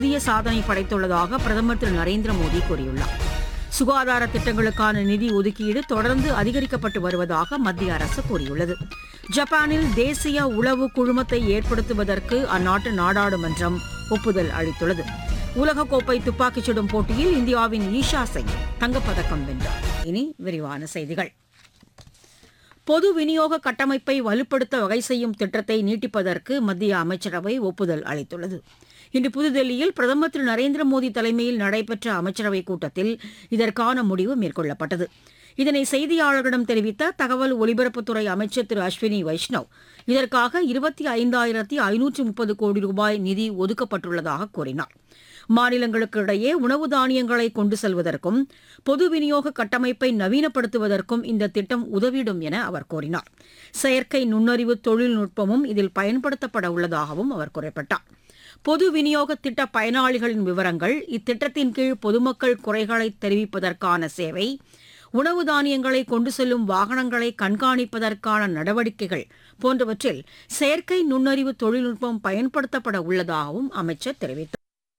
புதிய சாதனை படைத்துள்ளதாக பிரதமர் திரு நரேந்திர மோடி கூறியுள்ளார் சுகாதார திட்டங்களுக்கான நிதி ஒதுக்கீடு தொடர்ந்து அதிகரிக்கப்பட்டு வருவதாக மத்திய அரசு கூறியுள்ளது ஜப்பானில் தேசிய உளவு குழுமத்தை ஏற்படுத்துவதற்கு அந்நாட்டு நாடாளுமன்றம் ஒப்புதல் அளித்துள்ளது உலகக்கோப்பை துப்பாக்கிச் சுடும் போட்டியில் இந்தியாவின் ஈஷா சிங் தங்கப்பதக்கம் வென்றார் இனி விரிவான செய்திகள் பொது விநியோக கட்டமைப்பை வலுப்படுத்த வகை செய்யும் திட்டத்தை நீட்டிப்பதற்கு மத்திய அமைச்சரவை ஒப்புதல் அளித்துள்ளது இன்று புதுதில்லியில் பிரதமர் திரு நரேந்திர மோடி தலைமையில் நடைபெற்ற அமைச்சரவைக் கூட்டத்தில் இதற்கான முடிவு மேற்கொள்ளப்பட்டது இதனை செய்தியாளர்களிடம் தெரிவித்த தகவல் ஒலிபரப்புத்துறை அமைச்சர் திரு அஸ்வினி வைஷ்ணவ் இதற்காக இருபத்தி ஐந்தாயிரத்தி ஐநூற்று முப்பது கோடி ரூபாய் நிதி ஒதுக்கப்பட்டுள்ளதாக கூறினார் மாநிலங்களுக்கு இடையே உணவு தானியங்களை கொண்டு செல்வதற்கும் பொது விநியோக கட்டமைப்பை நவீனப்படுத்துவதற்கும் இந்த திட்டம் உதவிடும் என அவர் கூறினார் செயற்கை நுண்ணறிவு தொழில்நுட்பமும் இதில் பயன்படுத்தப்பட உள்ளதாகவும் அவர் குறிப்பிட்டார் பொது விநியோக திட்ட பயனாளிகளின் விவரங்கள் இத்திட்டத்தின் கீழ் பொதுமக்கள் குறைகளை தெரிவிப்பதற்கான சேவை உணவு தானியங்களை கொண்டு செல்லும் வாகனங்களை கண்காணிப்பதற்கான நடவடிக்கைகள் போன்றவற்றில் செயற்கை நுண்ணறிவு தொழில்நுட்பம் பயன்படுத்தப்பட உள்ளதாகவும் அமைச்சர் தெரிவித்தார்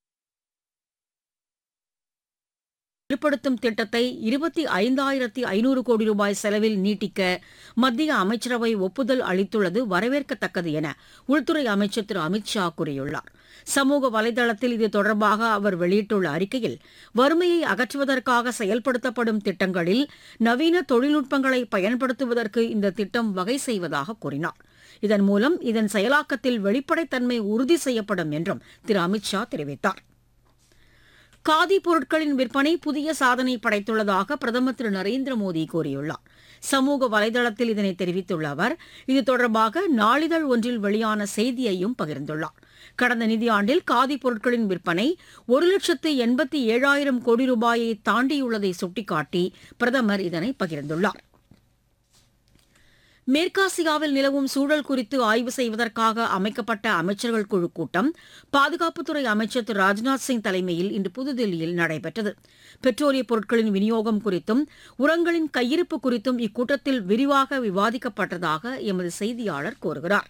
வலுப்படுத்தும் திட்டத்தை இருபத்தி ஐந்தாயிரத்தி ஐநூறு கோடி ரூபாய் செலவில் நீட்டிக்க மத்திய அமைச்சரவை ஒப்புதல் அளித்துள்ளது வரவேற்கத்தக்கது என உள்துறை அமைச்சர் திரு அமித் ஷா கூறியுள்ளார் சமூக வலைதளத்தில் இது தொடர்பாக அவர் வெளியிட்டுள்ள அறிக்கையில் வறுமையை அகற்றுவதற்காக செயல்படுத்தப்படும் திட்டங்களில் நவீன தொழில்நுட்பங்களை பயன்படுத்துவதற்கு இந்த திட்டம் வகை செய்வதாக கூறினார் இதன் மூலம் இதன் செயலாக்கத்தில் வெளிப்படைத்தன்மை உறுதி செய்யப்படும் என்றும் திரு அமித் ஷா தெரிவித்தார் காதி பொருட்களின் விற்பனை புதிய சாதனை படைத்துள்ளதாக பிரதமர் திரு நரேந்திர மோடி கூறியுள்ளார் சமூக வலைதளத்தில் இதனை தெரிவித்துள்ள அவர் இது தொடர்பாக நாளிதழ் ஒன்றில் வெளியான செய்தியையும் பகிர்ந்துள்ளார் கடந்த நிதியாண்டில் காதி பொருட்களின் விற்பனை ஒரு லட்சத்து எண்பத்தி ஏழாயிரம் கோடி ரூபாயை தாண்டியுள்ளதை சுட்டிக்காட்டி பிரதமர் இதனை பகிர்ந்துள்ளார் மேற்காசியாவில் நிலவும் சூழல் குறித்து ஆய்வு செய்வதற்காக அமைக்கப்பட்ட அமைச்சர்கள் குழு கூட்டம் பாதுகாப்புத்துறை அமைச்சர் திரு ராஜ்நாத் சிங் தலைமையில் இன்று புதுதில்லியில் நடைபெற்றது பெட்ரோலிய பொருட்களின் விநியோகம் குறித்தும் உரங்களின் கையிருப்பு குறித்தும் இக்கூட்டத்தில் விரிவாக விவாதிக்கப்பட்டதாக எமது செய்தியாளர் கூறுகிறார்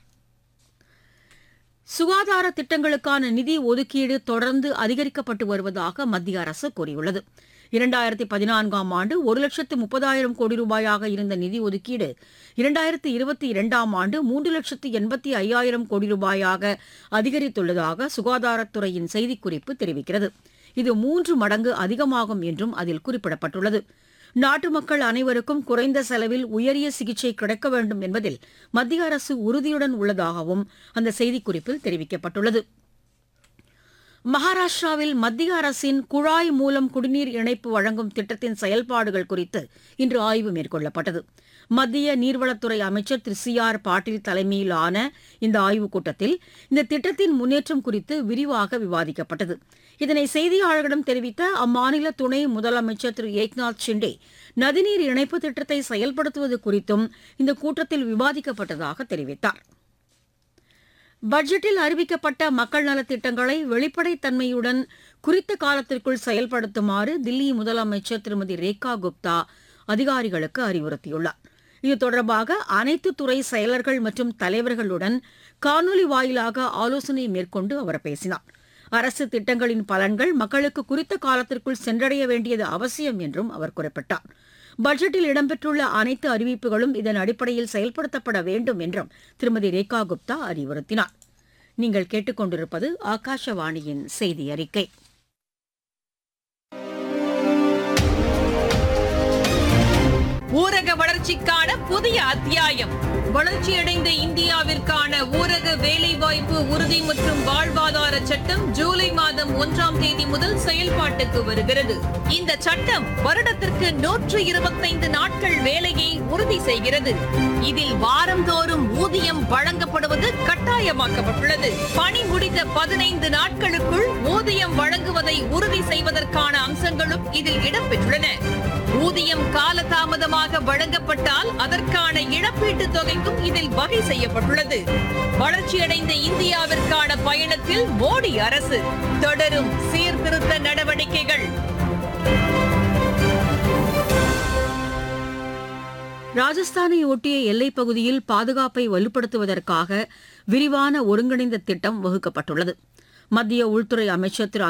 சுகாதார திட்டங்களுக்கான நிதி ஒதுக்கீடு தொடர்ந்து அதிகரிக்கப்பட்டு வருவதாக மத்திய அரசு கூறியுள்ளது இரண்டாயிரத்தி பதினான்காம் ஆண்டு ஒரு லட்சத்து முப்பதாயிரம் கோடி ரூபாயாக இருந்த நிதி ஒதுக்கீடு இரண்டாயிரத்தி இருபத்தி இரண்டாம் ஆண்டு மூன்று லட்சத்து எண்பத்தி ஐயாயிரம் கோடி ரூபாயாக அதிகரித்துள்ளதாக சுகாதாரத்துறையின் செய்திக்குறிப்பு தெரிவிக்கிறது இது மூன்று மடங்கு அதிகமாகும் என்றும் அதில் குறிப்பிடப்பட்டுள்ளது நாட்டு மக்கள் அனைவருக்கும் குறைந்த செலவில் உயரிய சிகிச்சை கிடைக்க வேண்டும் என்பதில் மத்திய அரசு உறுதியுடன் உள்ளதாகவும் அந்த செய்திக்குறிப்பில் தெரிவிக்கப்பட்டுள்ளது மகாராஷ்டிராவில் மத்திய அரசின் குழாய் மூலம் குடிநீர் இணைப்பு வழங்கும் திட்டத்தின் செயல்பாடுகள் குறித்து இன்று ஆய்வு மேற்கொள்ளப்பட்டது மத்திய நீர்வளத்துறை அமைச்சர் திரு சி ஆர் பாட்டீல் தலைமையிலான இந்த ஆய்வுக் கூட்டத்தில் இந்த திட்டத்தின் முன்னேற்றம் குறித்து விரிவாக விவாதிக்கப்பட்டது இதனை செய்தியாளர்களிடம் தெரிவித்த அம்மாநில துணை முதலமைச்சர் திரு ஏக்நாத் ஷிண்டே நதிநீர் இணைப்பு திட்டத்தை செயல்படுத்துவது குறித்தும் இந்த கூட்டத்தில் விவாதிக்கப்பட்டதாக தெரிவித்தார் பட்ஜெட்டில் அறிவிக்கப்பட்ட மக்கள் நலத் திட்டங்களை வெளிப்படைத்தன்மையுடன் குறித்த காலத்திற்குள் செயல்படுத்துமாறு தில்லி முதலமைச்சர் திருமதி ரேகா குப்தா அதிகாரிகளுக்கு அறிவுறுத்தியுள்ளார் இது தொடர்பாக அனைத்து துறை செயலர்கள் மற்றும் தலைவர்களுடன் காணொலி வாயிலாக ஆலோசனை மேற்கொண்டு அவர் பேசினார் அரசு திட்டங்களின் பலன்கள் மக்களுக்கு குறித்த காலத்திற்குள் சென்றடைய வேண்டியது அவசியம் என்றும் அவர் குறிப்பிட்டார் பட்ஜெட்டில் இடம்பெற்றுள்ள அனைத்து அறிவிப்புகளும் இதன் அடிப்படையில் செயல்படுத்தப்பட வேண்டும் என்றும் திருமதி ரேகா குப்தா அறிவுறுத்தினார் நீங்கள் கேட்டுக்கொண்டிருப்பது ஆகாஷவாணியின் செய்தி அறிக்கை ஊரக வளர்ச்சிக்கான புதிய அத்தியாயம் வளர்ச்சியடைந்த இந்தியாவிற்கான ஊரக வேலைவாய்ப்பு உறுதி மற்றும் வாழ்வாதார சட்டம் ஜூலை மாதம் ஒன்றாம் தேதி முதல் செயல்பாட்டுக்கு வருகிறது இந்த சட்டம் வருடத்திற்கு நூற்று இருபத்தைந்து நாட்கள் வேலையை உறுதி செய்கிறது இதில் வாரந்தோறும் ஊதியம் வழங்கப்படுவது கட்டாயமாக்கப்பட்டுள்ளது பணி முடிந்த பதினைந்து நாட்களுக்குள் ஊதியம் வழங்குவதை உறுதி செய்வதற்கான அம்சங்களும் இதில் இடம்பெற்றுள்ளன ஊதியம் காலதாமதமாக வழங்கப்பட்டால் அதற்கான இழப்பீட்டுத் தொகைக்கும் இதில் வகை செய்யப்பட்டுள்ளது வளர்ச்சியடைந்த இந்தியாவிற்கான பயணத்தில் மோடி அரசு தொடரும் சீர்திருத்த நடவடிக்கைகள் ராஜஸ்தானை ஒட்டிய எல்லைப் பகுதியில் பாதுகாப்பை வலுப்படுத்துவதற்காக விரிவான ஒருங்கிணைந்த திட்டம் வகுக்கப்பட்டுள்ளது மத்திய உள்துறை அமைச்சர் திரு